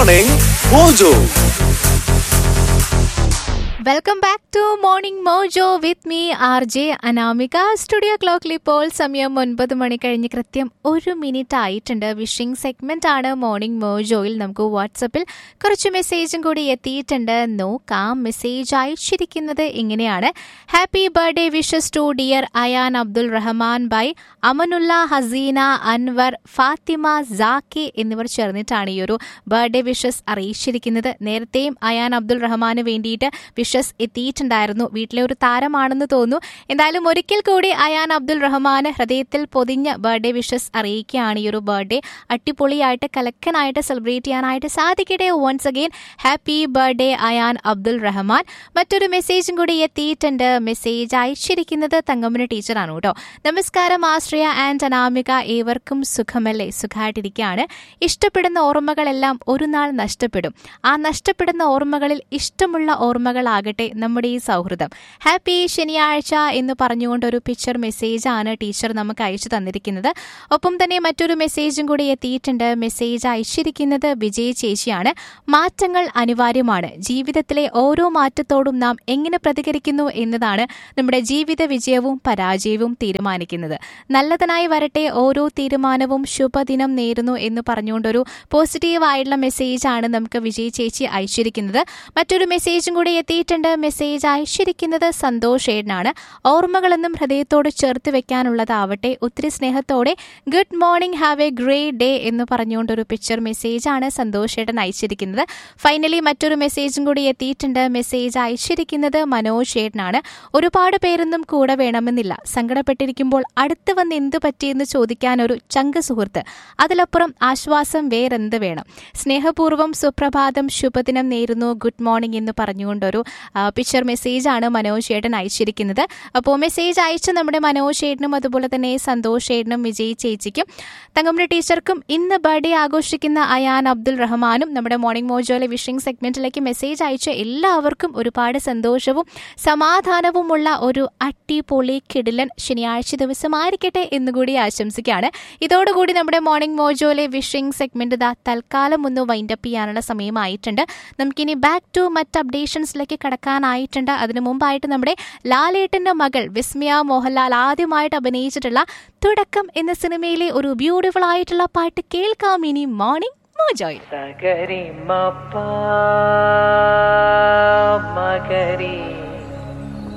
Morning Mojo. Welcome back to Morning Mojo with me R J Anamika studio ക്ലോക്കിൽ ഇപ്പോൾ സമയം ഒൻപത് മണി കഴിഞ്ഞ് കൃത്യം ഒരു മിനിറ്റ് ആയിട്ടുണ്ട് വിഷിംഗ് സെഗ്മെന്റ് ആണ് മോർണിംഗ് മോജോയിൽ നമുക്ക് വാട്സപ്പിൽ കുറച്ച് മെസ്സേജും കൂടി എത്തിയിട്ടുണ്ട് നോക്കാം മെസ്സേജ് അയച്ചിരിക്കുന്നത് ഇങ്ങനെയാണ് happy birthday wishes to dear Ayaan Abdul Rahman by Amanullah Haseena Anwar Fathima Zaki എന്നിവർ ചേർന്നിട്ടാണ് ഈ ഒരു ബർത്ത്ഡേ വിഷസ് അറിയിച്ചിരിക്കുന്നത് നേരത്തെയും അയാൻ അബ്ദുൾ റഹ്മാന് വേണ്ടിയിട്ട് വിഷസ് എത്തിയിട്ടുണ്ടായിരുന്നു വീട്ടിലെ ഒരു താരമാണെന്ന് തോന്നുന്നു എന്തായാലും ഒരിക്കൽ കൂടി അയാൻ അബ്ദുൾ റഹ്മാന് ഹൃദയത്തിൽ പൊതിഞ്ഞ ബർത്ത്ഡേ വിഷസ് അറിയിക്കുകയാണ് ഈ ഒരു ബർത്ത്ഡേ അടിപൊളിയായിട്ട് കലക്കനായിട്ട് സെലിബ്രേറ്റ് ചെയ്യാനായിട്ട് സാധിക്കട്ടെ once again happy birthday Ayaan Abdul Rahman മറ്റൊരു മെസ്സേജും കൂടി എത്തിയിട്ടുണ്ട് മെസ്സേജ് അയച്ചിരിക്കുന്നത് തങ്കമ്മന ടീച്ചറാണ് കേട്ടോ നമസ്കാരം ആശ്രയ ആൻഡ് അനാമിക ഏവർക്കും സുഖമല്ലേ സുഖമായിട്ടിരിക്കുകയാണ് ഇഷ്ടപ്പെടുന്ന ഓർമ്മകളെല്ലാം ഒരു നാൾ നഷ്ടപ്പെടും ആ നഷ്ടപ്പെടുന്ന ഓർമ്മകളിൽ ഇഷ്ടമുള്ള ഓർമ്മകളാകട്ടെ നമ്മുടെ ഈ സൗഹൃദം ഹാപ്പി ശനിയാഴ്ച എന്ന് പറഞ്ഞുകൊണ്ട് ഒരു പിക്ചർ മെസ്സേജ് ആണ് ടീച്ചർ നമുക്ക് അയച്ചു തന്നിരിക്കുന്നത് ഒപ്പം തന്നെ മറ്റൊരു മെസ്സേജും കൂടി എത്തിയിട്ടുണ്ട് മെസ്സേജ് അയച്ചിരിക്കുന്നത് വിജയ് ചേച്ചിയാണ് മാറ്റങ്ങൾ അനിവാര്യമാണ് ജീവിതത്തിലെ ഓരോ മാറ്റത്തോടും നാം എങ്ങനെ പ്രതികരിക്കുന്നു എന്നതാണ് നമ്മുടെ ജീവിത വിജയവും പരാജയവും തീരുമാനിക്കുന്നത് നല്ലതിനായി വരട്ടെ ഓരോ തീരുമാനവും ശുഭദിനം നേരുന്നു എന്ന് പറഞ്ഞുകൊണ്ടൊരു പോസിറ്റീവ് ആയിട്ടുള്ള മെസ്സേജ് ആണ് നമുക്ക് വിജയ് ചേച്ചി അയച്ചിരിക്കുന്നത് മറ്റൊരു മെസ്സേജും കൂടി എത്തിയിട്ടുണ്ട് മെസ്സേജ് അയച്ചിരിക്കുന്നത് സന്തോഷ് ഏടനാണ് ഓർമ്മകളെന്നും ഹൃദയത്തോട് ചേർത്ത് വെക്കാനുള്ളതാവട്ടെ ഒത്തിരി സ്നേഹത്തോടെ good morning have a great day എന്ന് പറഞ്ഞുകൊണ്ടൊരു പിക്ചർ മെസ്സേജ് ആണ് സന്തോഷ് ഏട്ടൻ അയച്ചിരിക്കുന്നത് ഫൈനലി മറ്റൊരു മെസ്സേജും കൂടി എത്തിയിട്ടുണ്ട് മെസ്സേജ് അയച്ചിരിക്കുന്നത് മനോജ് ഏട്ടനാണ് ഒരുപാട് പേരൊന്നും കൂടെ വേണമെന്നില്ല സങ്കടപ്പെട്ടിരിക്കുമ്പോൾ അടുത്ത് വന്ന് എന്ത് പറ്റിയെന്ന് ചോദിക്കാൻ ഒരു ചങ്ക് സുഹൃത്ത് അതിലപ്പുറം ആശ്വാസം വേറെന്ത് വേണം സ്നേഹപൂർവ്വം സുപ്രഭാതം ശുഭദിനം നേരുന്നു ഗുഡ് മോർണിംഗ് എന്ന് പറഞ്ഞുകൊണ്ടൊരു ആ, പിക്ചർ മെസ്സേജ് ആണ് മനോജ് ഏട്ടൻ അയച്ചിരിക്കുന്നത് അപ്പോൾ മെസ്സേജ് അയച്ച നമ്മുടെ മനോജ് ഏട്ടനും അതുപോലെ തന്നെ സന്തോഷ് ഏട്ടനും വിജയ് ചേച്ചിക്കും തങ്കമ്മ ടീച്ചർക്കും ഇന്ന് ബർത്ത്ഡേ ആഘോഷിക്കുന്ന അയാൻ അബ്ദുൾ റഹ്മാനും നമ്മുടെ മോർണിംഗ് മോജോയിലെ വിഷിംഗ് സെഗ്മെന്റിലേക്ക് മെസ്സേജ് അയച്ച എല്ലാവർക്കും ഒരുപാട് സന്തോഷവും സമാധാനവുമുള്ള ഒരു അടിപൊളി കിടിലൻ ശനിയാഴ്ച ദിവസമായിരിക്കട്ടെ എന്നുകൂടി ആശംസിക്കുകയാണ് ഇതോടുകൂടി നമ്മുടെ മോർണിംഗ് മോജോയിലെ വിഷിംഗ് സെഗ്മെന്റ് ഇതാ തൽക്കാലം ഒന്ന് വൈൻഡപ്പ് ചെയ്യാനുള്ള സമയമായിട്ടുണ്ട് നമുക്കിനി ബാക്ക് ടു മറ്റ് അപ്ഡേഷൻസിലേക്ക് കടക്കാനായിട്ടുണ്ട് അതിനു മുമ്പായിട്ട് നമ്മുടെ ലാലേട്ടന്റെ മകൾ വിസ്മയ മോഹൻലാൽ ആദ്യമായിട്ട് അഭിനയിച്ചിട്ടുള്ള തുടക്കം എന്ന സിനിമയിലെ ഒരു ബ്യൂട്ടിഫുൾ ആയിട്ടുള്ള പാട്ട് കേൾക്കാം ഇനി മോർണിംഗ് മോജോയിൽ സഗരി മപ്പ മഗരി